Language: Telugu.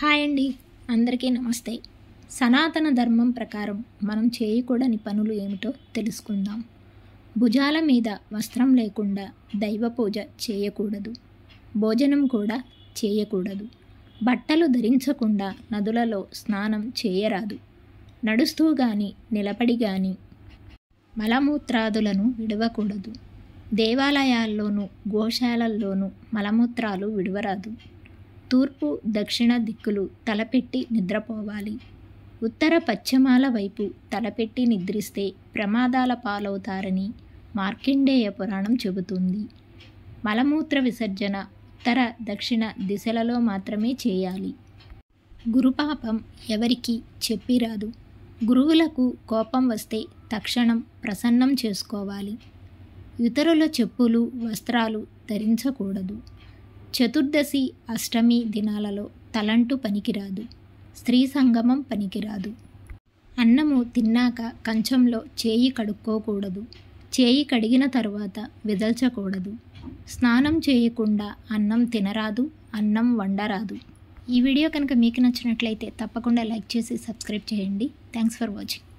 హాయ్ అండి అందరికీ నమస్తే సనాతన ధర్మం ప్రకారం మనం చేయకూడని పనులు ఏమిటో తెలుసుకుందాం భుజాల మీద వస్త్రం లేకుండా దైవ పూజ చేయకూడదు భోజనం కూడా చేయకూడదు బట్టలు ధరించకుండా నదులలో స్నానం చేయరాదు నడుస్తూ గాని నిలబడి గాని మలమూత్రాదులను విడవకూడదు దేవాలయాల్లోనూ గోశాలల్లోనూ మలమూత్రాలు విడవరాదు తూర్పు దక్షిణ దిక్కులు తలపెట్టి నిద్రపోవాలి ఉత్తర పశ్చిమాల వైపు తలపెట్టి నిద్రిస్తే ప్రమాదాల పాలవుతారని మార్కండేయ పురాణం చెబుతుంది మలమూత్ర విసర్జన ఉత్తర దక్షిణ దిశలలో మాత్రమే చేయాలి గురుపాపం ఎవరికి చెప్పిరాదు గురువులకు కోపం వస్తే తక్షణం ప్రసన్నం చేసుకోవాలి ఇతరుల చెప్పులు వస్త్రాలు ధరించకూడదు చతుర్దశి అష్టమి దినాలలో తలంటు పనికిరాదు స్త్రీ సంగమం పనికిరాదు అన్నము తిన్నాక కంచంలో చేయి కడుక్కోకూడదు చేయి కడిగిన తరువాత విదల్చకూడదు స్నానం చేయకుండా అన్నం తినరాదు అన్నం వండరాదు ఈ వీడియో కనుక మీకు నచ్చినట్లయితే తప్పకుండా లైక్ చేసి సబ్స్క్రైబ్ చేయండి థ్యాంక్స్ ఫర్ వాచింగ్